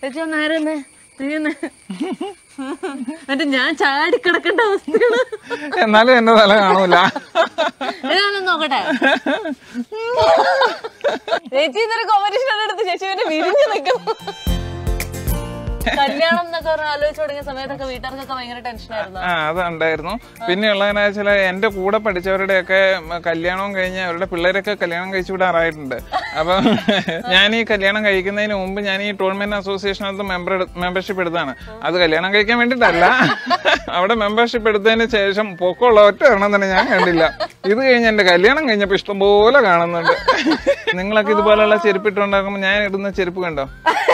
ചേച്ചി ഒന്നായിരുന്നേ തിരിയുന്നേ എന്നിട്ട് ഞാൻ ചാടി കിടക്കേണ്ട അവസ്ഥയാണ് എന്നാലും എന്റെ തല കാണൂല ഞാനൊന്ന് നോക്കട്ടെ ചേച്ചി ഇതൊരു കോമ്പറ്റീഷൻ എടുത്ത് ചേച്ചി പിന്നെ വിരിഞ്ഞു നിൽക്കുന്നു കല്യാണം എന്നൊക്കെ പറഞ്ഞ് ആലോചിച്ച് തുടങ്ങിയ സമയത്തൊക്കെ വീട്ടുകാർക്കൊക്കെ ഭയങ്കര ടെൻഷനായിരുന്നു ആ അതുണ്ടായിരുന്നു പിന്നെ ഉള്ളതെന്ന് വെച്ചാൽ എന്റെ കൂടെ പഠിച്ചവരുടെയൊക്കെ മ, കല്യാണവും കഴിഞ്ഞ് അവരുടെ പിള്ളേരൊക്കെ കല്യാണം കഴിച്ചു വിടാറായിട്ടുണ്ട് അപ്പൊ ഞാൻ ഈ കല്യാണം കഴിക്കുന്നതിന് മുമ്പ് ഞാൻ ഈ ടൂർണമെന്റ് അസോസിയേഷനകത്ത് മെമ്പർ മെമ്പർഷിപ്പ് എടുത്താണ് അത് കല്യാണം കഴിക്കാൻ വേണ്ടിട്ടല്ല അവിടെ മെമ്പർഷിപ്പ് എടുത്തതിന് ശേഷം പൊക്കമുള്ള ഒറ്റ എണ്ണം തന്നെ ഞാൻ കണ്ടില്ല ഇത് കഴിഞ്ഞ് എന്റെ കല്യാണം കഴിഞ്ഞപ്പോ ഇഷ്ടംപോലെ കാണുന്നുണ്ട് നിങ്ങളൊക്കെ ഇതുപോലുള്ള ചെരുപ്പിട്ടുണ്ടാക്കുമ്പോ ഞാൻ ഇടുന്ന ചെരുപ്പ് കണ്ടോ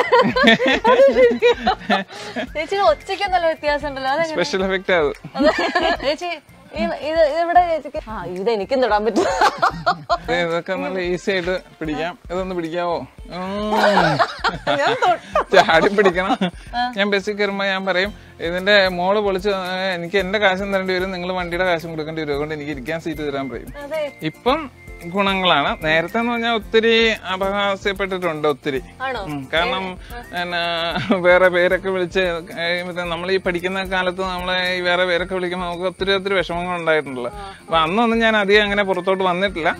ചേച്ചിയുടെ ഒച്ചയ്ക്ക് നല്ല വ്യത്യാസം ഉണ്ടല്ലോ അതെങ്ങനെ സ്പെഷ്യൽ എഫക്റ്റ് അത് ചേച്ചി ഈ- ഇത് ഇവിടെ ചേച്ചിക്ക് ആ ഇത് എനിക്കും തൊടാൻ പറ്റും ദേ, ഇതൊക്കെ നല്ല ഈസി ആയിട്ട് പിടിക്കാം ഇതൊന്ന് പിടിക്കാവോ ഉം. ഞാൻ തൊട്ടു ചാടി പിടിക്കണം ഞാൻ ബസ്സിൽ കയറുമ്പോ ഞാൻ പറയും ഇതിന്റെ മോള് പൊളിച്ച് ഏ, എനിക്ക് എന്റെ കാശും തരേണ്ടി വരും നിങ്ങൾ വണ്ടിയുടെ കാശും കൊടുക്കേണ്ടി വരും അതുകൊണ്ട് എനിക്ക് ഇരിക്കാൻ സീറ്റ് തരാൻ പറയും അതെ ഇപ്പം ഗുണങ്ങളാണ് നേരത്തെ എന്ന് പറഞ്ഞാൽ ഒത്തിരി അപഹാസ്യപ്പെട്ടിട്ടുണ്ട് ഒത്തിരി ആണോ ഉം, കാരണം എന്നാ വേറെ പേരൊക്കെ വിളിച്ച് കഴിയുമ്പോ നമ്മൾ ഈ പഠിക്കുന്ന കാലത്ത് നമ്മളെ ഈ വേറെ പേരൊക്കെ വിളിക്കുമ്പോൾ നമുക്ക് ഒത്തിരി ഒത്തിരി വിഷമങ്ങൾ ഉണ്ടായിട്ടുണ്ടല്ലോ അപ്പൊ അന്നൊന്നും ഞാൻ അധികം അങ്ങനെ പുറത്തോട്ട് വന്നിട്ടില്ല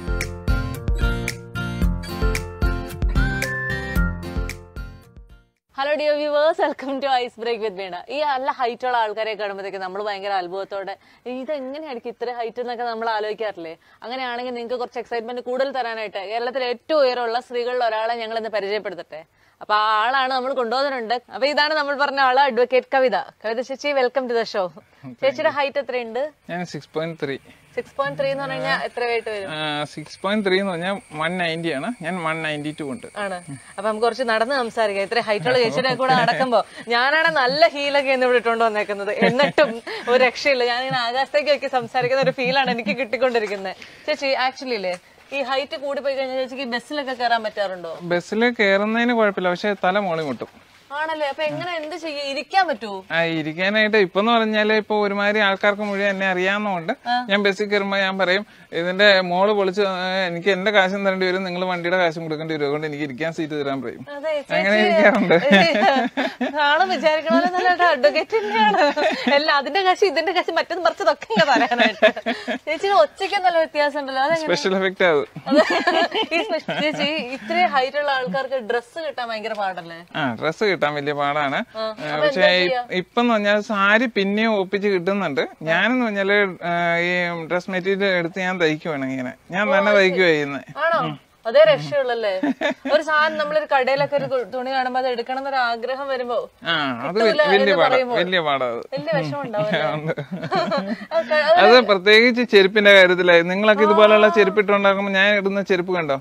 hello dear viewers welcome to ice break with Veena ഈ നല്ല ഹൈറ്റ് ഉള്ള ആൾക്കാരെ കാണുമ്പോഴത്തേക്ക് നമ്മൾ ഭയങ്കര അത്ഭുതത്തോടെ ഇത് എങ്ങനെയായിരിക്കും ഇത്ര ഹൈറ്റ് എന്നൊക്കെ നമ്മൾ ആലോചിക്കാറില്ലേ അങ്ങനെയാണെങ്കിൽ നിങ്ങൾക്ക് കുറച്ച് എക്സൈറ്റ്മെന്റ് കൂടുതൽ തരാനായിട്ട് കേരളത്തിലെ ഏറ്റവും ഉയരമുള്ള സ്ത്രീകളിൽ ഒരാളെ ഞങ്ങൾ ഇന്ന് പരിചയപ്പെടുത്തട്ടെ അപ്പൊ ആ ആളാണ് നമ്മൾ കൊണ്ടുവന്നിട്ടുണ്ട് അപ്പൊ ഇതാണ് നമ്മൾ പറഞ്ഞ ആള് അഡ്വക്കേറ്റ് കവിത കവിത ചേച്ചി വെൽക്കം ടു ദ ഷോ ചേച്ചിയുടെ ഹൈറ്റ് എത്രയുണ്ട് ഞാൻ six point three six point three എന്ന് പറഞ്ഞു കഴിഞ്ഞാൽ എത്ര വെയിറ്റ് വരും സിക്സ് പോയിന്റ് ത്രീ എന്ന് പറഞ്ഞാൽ വൺ നയൻറ്റി ആണ് ഞാൻ വൺ നയൻറ്റി ടു ഉണ്ട് ആണ് അപ്പൊ നമുക്ക് കുറച്ച് നടന്ന് സംസാരിക്കാം ഇത്ര ഹൈറ്റുള്ള ചേച്ചിയുടെ കൂടെ നടക്കുമ്പോ ഞാനാണ് നല്ല ഹീലൊക്കെ എന്ന് ഇവിടെ ഇട്ടുകൊണ്ട് വന്നേക്കുന്നത് എന്നിട്ടും ഒരു രക്ഷയില്ല ഞാൻ ഇങ്ങനെ ആകാശത്തേക്ക് വെക്കി സംസാരിക്കുന്ന ഒരു ഫീലാണ് എനിക്ക് കിട്ടിക്കൊണ്ടിരിക്കുന്നത് ചേച്ചി ആക്ച്വലി ഇല്ലേ ഈ ഹൈറ്റ് കൂടി പോയി കഴിഞ്ഞാൽ ചേച്ചിക്ക് ബസ്സിലൊക്കെ കയറാൻ പറ്റാറുണ്ടോ ബസ്സിൽ കയറുന്നതിന് കുഴപ്പമില്ല പക്ഷെ തല മോളി മുട്ടും ആണല്ലേ അപ്പൊ എങ്ങനെ എന്ത് ചെയ്യും ഇരിക്കാൻ പറ്റുമോ ആ ഇരിക്കാനായിട്ട് ഇപ്പൊ എന്ന് പറഞ്ഞാല് ഇപ്പൊ ഒരുമാതിരി ആൾക്കാർക്ക് മുഴുവൻ എന്നെ അറിയാവുന്നതുകൊണ്ട് ഞാൻ ബസ്സിൽ കയറുമ്പോ ഞാൻ പറയും ഇതിന്റെ മോള് പൊളിച്ച് ഏ, എനിക്ക് എന്റെ കാശും തരേണ്ടി വരും നിങ്ങൾ വണ്ടിയുടെ കാശും കൊടുക്കേണ്ടി വരും അതുകൊണ്ട് എനിക്ക് ഇരിക്കാൻ സീറ്റ് തരാൻ പറയും അതെ അങ്ങനെ ഇരിക്കാറുണ്ട് ആള് വിചാരിക്കണ നല്ല അഡ്വക്കേറ്റ് തന്നെയാണ് എല്ലാം അതിന്റെ കാശ് ഇതിന്റെ കാശ് മറ്റത് മറിച്ചതൊക്കെ ഇങ്ങ് തരാനായിട്ട് ചേച്ചിയുടെ ഒച്ചയ്ക്ക് നല്ല വ്യത്യാസം ഉണ്ടല്ലോ അതെങ്ങനെ സ്പെഷ്യൽ എഫക്റ്റ് അത് ഈ സ്പെഷ്യ- ചേച്ചി ഇത്രയും ഹൈറ്റ് ഉള്ള ആൾക്കാർക്ക് ഡ്രസ്സ് കിട്ടാൻ ഭയങ്കര പാടല്ലേ ആ ഡ്രസ്സ് കിട്ടാൻ വലിയ പാടാണ് പക്ഷെ ഇപ്പം എന്ന് പറഞ്ഞാൽ സാരി പിന്നെയും ഒപ്പിച്ച് കിട്ടുന്നുണ്ട് ഞാനെന്ന് പറഞ്ഞാല് ആ, ഈ ഡ്രസ് മെറ്റീരിയൽ എടുത്ത് ഞാൻ തയ്ക്കുവാണ് ഇങ്ങനെ ഞാൻ തന്നെ തയ്ക്കുക ചെയ്യുന്നത് ആണോ അതേ രക്ഷയുള്ളല്ലേ ഒരു സാധനം നമ്മളൊരു കടയിലൊക്കെ ഒരു കു- തുണി കാണുമ്പോ അത് എടുക്കണം എന്നൊരു ആഗ്രഹം വരുമ്പോ ആ അത് കിട്ടൂല വലിയ എന്ന് പാടാ പറയുമ്പോൾ. വലിയ പാടാ അത് വലിയ വിഷമം ഉണ്ടാവും ഉണ്ട്. അത് പ്രത്യേകിച്ച് ചെരുപ്പിന്റെ കാര്യത്തിലായി നിങ്ങളൊക്കെ ഇതുപോലുള്ള ചെരുപ്പിട്ടുണ്ടാക്കുമ്പോ ഞാൻ ഇടുന്ന ചെരുപ്പ് കണ്ടോ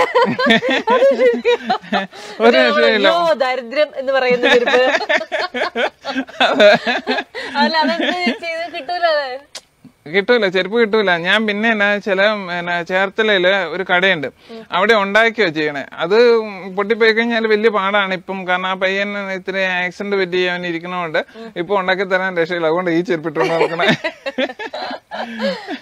ഒരു രക്ഷയില്ല അയ്യോ ദരിദ്രം എന്ന് പറയുന്ന ചെരുപ്പ് അല്ല അതെന്ത് ചെയ്ത് കിട്ടൂല അത് കിട്ടൂല ചെരുപ്പ് കിട്ടൂല ഞാൻ പിന്നെ എന്നാ ചില എന്നാ ചേർത്തലയില് ഒരു കടയുണ്ട് അവിടെ ഉണ്ടാക്കിയോ ചെയ്യണേ അത് പൊട്ടിപ്പോയി കഴിഞ്ഞാൽ വലിയ പാടാണ് ഇപ്പം കാരണം ആ പയ്യൻ ഇത്തിരി ആക്സിഡന്റ് പറ്റി അവൻ ഇരിക്കണോണ്ട് ഇപ്പൊ ഉണ്ടാക്കി തരാൻ രക്ഷയില്ല അതുകൊണ്ട് ഈ ചെരുപ്പിട്ട് നടക്കണേ